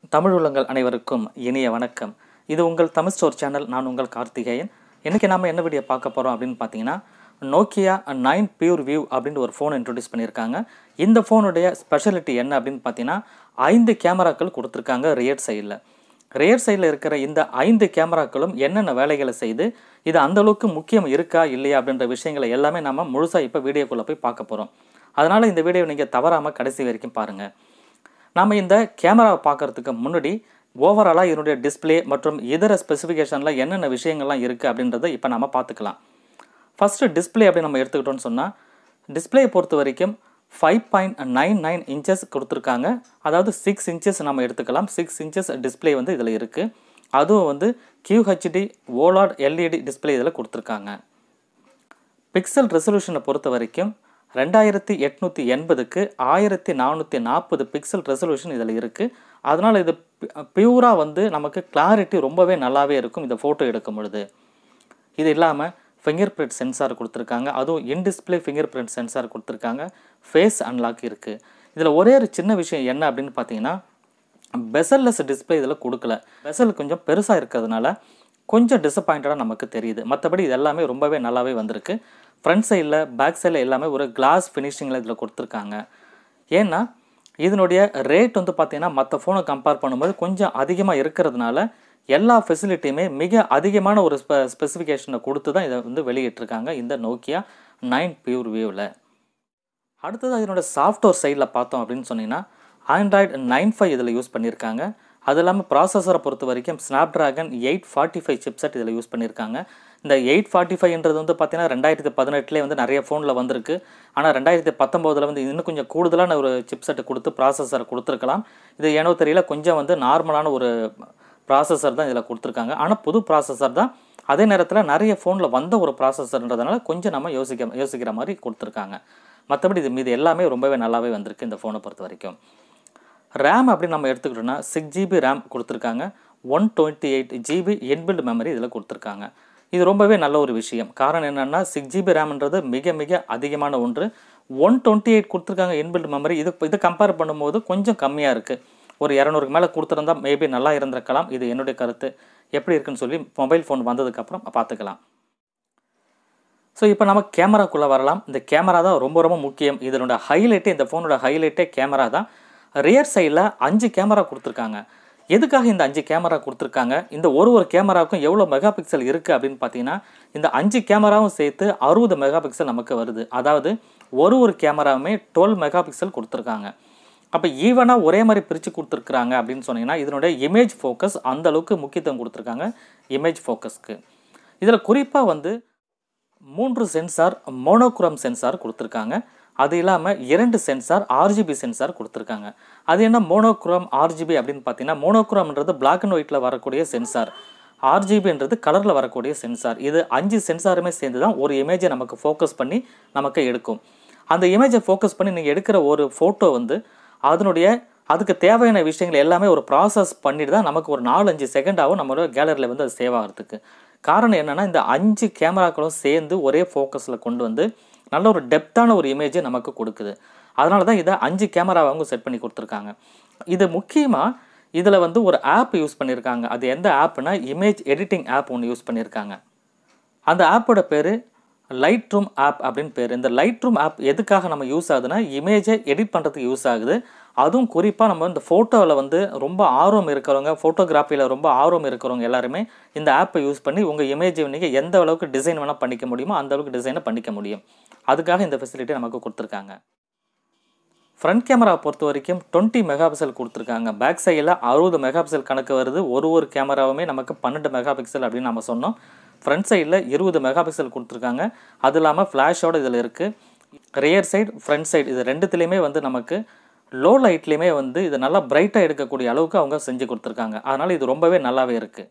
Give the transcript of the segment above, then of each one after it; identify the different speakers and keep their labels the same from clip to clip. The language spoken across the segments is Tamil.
Speaker 1: தமிழ் உள்ளங்கள் அனைவருக்கும் இனிய வணக்கம் இது உங்கள் தமிழ் ஸ்டோர் சேனல் நான் உங்கள் கார்த்திகேயன் இன்றைக்கி நாம் என்ன வீடியோ பார்க்க போகிறோம் அப்படின்னு பார்த்தீங்கன்னா நோக்கியா நைன் பியூர் வியூ அப்படின்னு ஒரு ஃபோன் இன்ட்ரடியூஸ் பண்ணியிருக்காங்க இந்த ஃபோனுடைய ஸ்பெஷாலிட்டி என்ன அப்படின்னு பார்த்தீங்கன்னா ஐந்து கேமராக்கள் கொடுத்துருக்காங்க ரியர் சைடில் ரியர் சைடில் இருக்கிற இந்த ஐந்து கேமராக்களும் என்னென்ன வேலைகளை செய்து இது அந்த அளவுக்கு முக்கியம் இருக்கா இல்லையா அப்படின்ற விஷயங்களை எல்லாமே நம்ம முழுசாக இப்போ வீடியோக்குள்ளே போய் பார்க்க போகிறோம் அதனால் இந்த வீடியோ நீங்கள் தவறாமல் கடைசி வரைக்கும் பாருங்கள் நம்ம இந்த கேமராவை பார்க்கறதுக்கு முன்னாடி ஓவராலாக இதனுடைய டிஸ்ப்ளே மற்றும் இதர ஸ்பெசிஃபிகேஷனில் என்னென்ன விஷயங்கள்லாம் இருக்குது அப்படின்றத இப்போ நம்ம பார்த்துக்கலாம் ஃபஸ்ட்டு டிஸ்ப்ளே அப்படின்னு நம்ம எடுத்துக்கிட்டோம்னு சொன்னால் டிஸ்ப்ளேயை பொறுத்த வரைக்கும் five point nine nine inches கொடுத்துருக்காங்க அதாவது சிக்ஸ் இன்ச்சஸ் நம்ம எடுத்துக்கலாம் சிக்ஸ் இன்ச்சஸ் டிஸ்ப்ளே வந்து இதில் இருக்குது அதுவும் வந்து QHD ஓலாட் எல்இடி டிஸ்ப்ளே இதில் கொடுத்துருக்காங்க பிக்சல் ரெசல்யூஷனை பொறுத்த வரைக்கும் ரெண்டாயிரத்தி எட்நூற்றி எண்பதுக்கு ஆயிரத்தி நானூற்றி நாற்பது பிக்சல் ரெசல்யூஷன் இதில் இருக்குது அதனால் இது பியூராக வந்து நமக்கு கிளாரிட்டி ரொம்பவே நல்லாவே இருக்கும் இந்த ஃபோட்டோ எடுக்கும் பொழுது இது இல்லாமல் ஃபிங்கர் பிரிண்ட் சென்சார் கொடுத்துருக்காங்க அதுவும் in display fingerprint sensor கொடுத்துருக்காங்க ஃபேஸ் அன்லாக் இருக்குது இதில் ஒரே ஒரு சின்ன விஷயம் என்ன அப்படின்னு பார்த்தீங்கன்னா பெசல்லெஸ் டிஸ்பிளே இதில் கொடுக்கல பெசல் கொஞ்சம் பெருசாக இருக்கிறதுனால கொஞ்சம் டிசப்பாயிண்டடாக நமக்கு தெரியுது மற்றபடி இது எல்லாமே ரொம்பவே நல்லாவே வந்திருக்கு ஃப்ரண்ட் சைடில் பேக் சைடில் எல்லாமே ஒரு கிளாஸ் ஃபினிஷிங்கில் இதில் கொடுத்துருக்காங்க ஏன்னா இதனுடைய ரேட் வந்து பார்த்தீங்கன்னா மற்ற ஃபோனை கம்பேர் பண்ணும்போது கொஞ்சம் அதிகமாக இருக்கிறதுனால எல்லா ஃபெசிலிட்டியுமே மிக அதிகமான ஒரு ஸ்பெ ஸ்பெசிஃபிகேஷனை கொடுத்து தான் இதை வந்து வெளியிட்டிருக்காங்க இந்த நோக்கியா நைன் பியூர் வியூவில் அடுத்தது இதனோட சாஃப்ட்வேர் சைடில் பார்த்தோம் அப்படின்னு சொன்னீங்கன்னா ஆண்ட்ராய்டு நைன் ஃபைவ் இதில் யூஸ் பண்ணியிருக்காங்க அது இல்லாமல் ப்ராசஸரை பொறுத்த வரைக்கும் Snapdragon eight forty five chipset இதில் யூஸ் பண்ணியிருக்காங்க இந்த எயிட் ஃபார்ட்டி ஃபைவ்ன்றது வந்து பார்த்தீங்கன்னா ரெண்டாயிரத்தி பதினெட்டுலேயே வந்து நிறைய ஃபோனில் வந்திருக்கு ஆனால் ரெண்டாயிரத்தி பத்தொம்போதில் வந்து இன்னும் கொஞ்சம் கூடுதலான ஒரு சிப்செட் கொடுத்து ப்ராசஸர் கொடுத்துருக்கலாம் இது ஏனோ தெரியல கொஞ்சம் வந்து நார்மலான ஒரு ப்ராசஸர் தான் இதில் கொடுத்துருக்காங்க ஆனால் புது ப்ராசஸர் தான் அதே நேரத்தில் நிறைய ஃபோனில் வந்த ஒரு ப்ராசஸர்ன்றதுனால கொஞ்சம் நம்ம யோசிக்க யோசிக்கிற மாதிரி கொடுத்துருக்காங்க மற்றபடி இது மீது எல்லாமே ரொம்பவே நல்லாவே வந்திருக்கு இந்த ஃபோனை பொறுத்த வரைக்கும் ரேம் அப்படின்னு நம்ம எடுத்துக்கிட்டோம்னா சிக்ஸ் ஜிபி ரேம் கொடுத்துருக்காங்க one twenty eight GB inbuilt memory இதில் கொடுத்துருக்காங்க இது ரொம்பவே நல்ல ஒரு விஷயம் காரணம் என்னென்னா சிக்ஸ் ஜிபி ரேம்ன்றது மிக மிக அதிகமான ஒன்று ஒன் டுவெண்ட்டி எயிட் கொடுத்துருக்காங்க இன்பில்ட் மெமரி இது இது கம்பேர் பண்ணும்போது கொஞ்சம் கம்மியாக இருக்குது ஒரு இரநூறுக்கு மேலே கொடுத்துருந்தா மேபி நல்லா இருந்திருக்கலாம் இது என்னுடைய கருத்து எப்படி இருக்குன்னு சொல்லி மொபைல் ஃபோன் வந்ததுக்கப்புறம் பார்த்துக்கலாம் ஸோ இப்போ நம்ம கேமராக்குள்ளே வரலாம் இந்த கேமரா தான் ரொம்ப ரொம்ப முக்கியம் இதனோட ஹைலைட்டே இந்த ஃபோனோட ஹைலைட்டே கேமரா தான் ரியர் சைடில் அஞ்சு கேமரா கொடுத்துருக்காங்க எதுக்காக இந்த அஞ்சு கேமரா கொடுத்துருக்காங்க இந்த ஒரு ஒரு கேமராவுக்கும் எவ்வளோ மெகா பிக்சல் இருக்குது அப்படின்னு பார்த்தீங்கன்னா இந்த அஞ்சு கேமராவும் சேர்த்து அறுபது மெகா பிக்சல் நமக்கு வருது அதாவது ஒரு ஒரு கேமராவுமே டுவெல் மெகா பிக்சல் கொடுத்துருக்காங்க அப்போ ஈவனாக ஒரே மாதிரி பிரித்து கொடுத்துருக்குறாங்க அப்படின்னு சொன்னீங்கன்னா இதனுடைய இமேஜ் ஃபோக்கஸ் அந்த அளவுக்கு முக்கியத்துவம் கொடுத்துருக்காங்க இமேஜ் ஃபோக்கஸ்க்கு இதில் குறிப்பாக வந்து மூன்று சென்சார் மோனோக்ரோம் சென்சார் கொடுத்துருக்காங்க அது இல்லாமல் இரண்டு சென்சார் ஆர்ஜிபி சென்சார் கொடுத்துருக்காங்க அது என்ன மோனோக்ரோம் ஆர்ஜிபி அப்படின்னு பார்த்தீங்கன்னா மோனோக்ரோம்ன்றது பிளாக் அண்ட் ஒயிட்டில் வரக்கூடிய சென்சார் ஆர்ஜிபின்றது கலரில் வரக்கூடிய சென்சார் இது அஞ்சு சென்சாருமே சேர்ந்து தான் ஒரு இமேஜை நமக்கு ஃபோக்கஸ் பண்ணி நமக்கு எடுக்கும் அந்த இமேஜை ஃபோக்கஸ் பண்ணி நீங்கள் எடுக்கிற ஒரு ஃபோட்டோ வந்து அதனுடைய அதுக்கு தேவையான விஷயங்கள் எல்லாமே ஒரு ப்ராசஸ் பண்ணிட்டு தான் நமக்கு ஒரு நாலஞ்சு செகண்ட் ஆகும் நம்மளோட கேலரியில் வந்து அது சேவ் ஆகிறதுக்கு காரணம் என்னென்னா இந்த அஞ்சு கேமராக்களும் சேர்ந்து ஒரே ஃபோக்கஸில் கொண்டு வந்து நல்ல ஒரு டெப்த்தான ஒரு இமேஜை நமக்கு கொடுக்குது அதனால தான் இதை அஞ்சு கேமராவை அவங்க செட் பண்ணி கொடுத்துருக்காங்க இது முக்கியமாக இதில் வந்து ஒரு ஆப் யூஸ் பண்ணியிருக்காங்க அது எந்த ஆப்னா இமேஜ் எடிட்டிங் ஆப் ஒன்று யூஸ் பண்ணியிருக்காங்க அந்த ஆப்போட பேர் லைட் ரூம் ஆப் அப்படின்னு பேர் இந்த லைட் ரூம் ஆப் எதுக்காக நம்ம யூஸ் ஆகுதுன்னா இமேஜை எடிட் பண்ணுறதுக்கு யூஸ் ஆகுது அதுவும் குறிப்பாக நம்ம இந்த ஃபோட்டோவில் வந்து ரொம்ப ஆர்வம் இருக்கிறவங்க ஃபோட்டோகிராஃபியில் ரொம்ப ஆர்வம் இருக்கிறவங்க எல்லாருமே இந்த ஆப்பை யூஸ் பண்ணி உங்கள் இமேஜை நீங்கள் எந்த அளவுக்கு டிசைன் வேணால் பண்ணிக்க முடியுமோ அந்த அளவுக்கு டிசைனை பண்ணிக்க முடியும் அதுக்காக இந்த ஃபெசிலிட்டி நமக்கு கொடுத்துருக்காங்க ஃப்ரண்ட் கேமரா பொறுத்த வரைக்கும் டுவெண்ட்டி மெகா பிக்சல் கொடுத்துருக்காங்க பேக் சைடில் அறுபது மெகா பிக்சல் கணக்கு வருது ஒரு ஒரு கேமராவுமே நமக்கு பன்னெண்டு மெகா பிக்சல் அப்படின்னு நம்ம சொன்னோம் ஃப்ரண்ட் சைடில் இருபது மெகா பிக்சல் கொடுத்துருக்காங்க அது இல்லாமல் ஃப்ளாஷோட இதில் இருக்குது ரியர் சைடு ஃப்ரண்ட் சைடு இது ரெண்டுத்துலேயுமே வந்து நமக்கு லோ லைட்லேயுமே வந்து இது நல்லா பிரைட்டாக எடுக்கக்கூடிய அளவுக்கு அவங்க செஞ்சு கொடுத்துருக்காங்க அதனால் இது ரொம்பவே நல்லாவே இருக்குது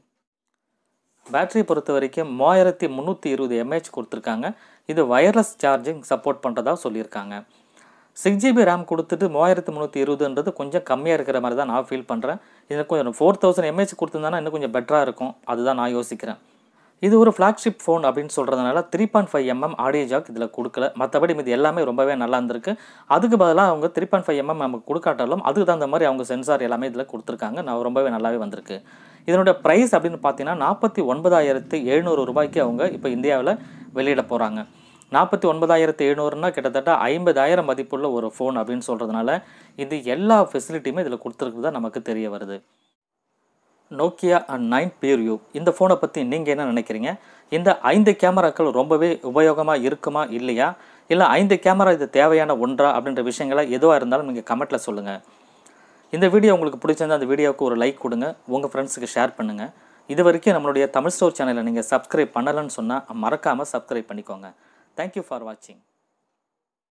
Speaker 1: பேட்டரி பொறுத்த வரைக்கும் மூவாயிரத்தி முந்நூற்றி இருபது எம்ஏஹெச் கொடுத்துருக்காங்க இது வயர்லெஸ் சார்ஜிங் சப்போர்ட் பண்ணுறதா சொல்லியிருக்காங்க சிக்ஸ் ஜிபி ரேம் கொடுத்துட்டு மூவாயிரத்து முந்நூற்றி இருபதுன்றது கொஞ்சம் கம்மியாக இருக்கிற மாதிரி தான் நான் ஃபீல் பண்ணுறேன் இது கொஞ்சம் ஃபோர் தௌசண்ட் எம்ஏஹெச் கொடுத்துருந்தானா இன்னும் கொஞ்சம் பெட்டராக இருக்கும் அதுதான் நான் யோசிக்கிறேன் இது ஒரு ஃப்ளாக்ஷிப் ஃபோன் அப்படின்னு சொல்கிறதுனால three point five MM audio jack இதில் கொடுக்கல மற்றபடி இது எல்லாமே ரொம்பவே நல்லா இருந்திருக்கு அதுக்கு பதிலாக அவங்க த்ரீ பாயிண்ட் ஃபைவ் எம்எம் நமக்கு கொடுக்காட்டாலும் அதுக்கு தகுந்த மாதிரி அவங்க சென்சார் எல்லாமே இதில் கொடுத்துருக்காங்க நான் ரொம்பவே நல்லாவே வந்திருக்கு இதனுடைய ப்ரைஸ் அப்படின்னு பார்த்தீங்கன்னா நாற்பத்தி ஒன்பதாயிரத்து எழுநூறு ரூபாய்க்கு அவங்க இப்போ இந்தியாவில் வெளியிட போகிறாங்க நாற்பத்தி ஒன்பதாயிரத்து எழுநூறுனா கிட்டத்தட்ட ஐம்பதாயிரம் மதிப்புள்ள ஒரு ஃபோன் அப்படின்னு சொல்கிறதுனால இது எல்லா ஃபெசிலிட்டியுமே இதில் கொடுத்துருக்குறதா நமக்கு தெரிய வருது நோக்கியா நைன் பியூர்யூ இந்த ஃபோனை பற்றி நீங்கள் என்ன நினைக்கிறீங்க இந்த ஐந்து கேமராக்கள் ரொம்பவே உபயோகமாக இருக்குமா இல்லையா இல்லை ஐந்து கேமரா இது தேவையான ஒன்றா அப்படின்ற விஷயங்களை எதுவாக இருந்தாலும் நீங்கள் கமெண்ட்டில் சொல்லுங்கள் இந்த வீடியோ உங்களுக்கு பிடிச்சிருந்தா அந்த வீடியோவுக்கு ஒரு லைக் கொடுங்க உங்கள் ஃப்ரெண்ட்ஸுக்கு ஷேர் பண்ணுங்கள் இது வரைக்கும் நம்மளுடைய தமிழ் ஸ்டோர் சேனலை நீங்கள் சப்ஸ்கிரைப் பண்ணலைன்னு சொன்னால் மறக்காமல் சப்ஸ்கிரைப் பண்ணிக்கோங்க தேங்க்யூ ஃபார் வாட்சிங்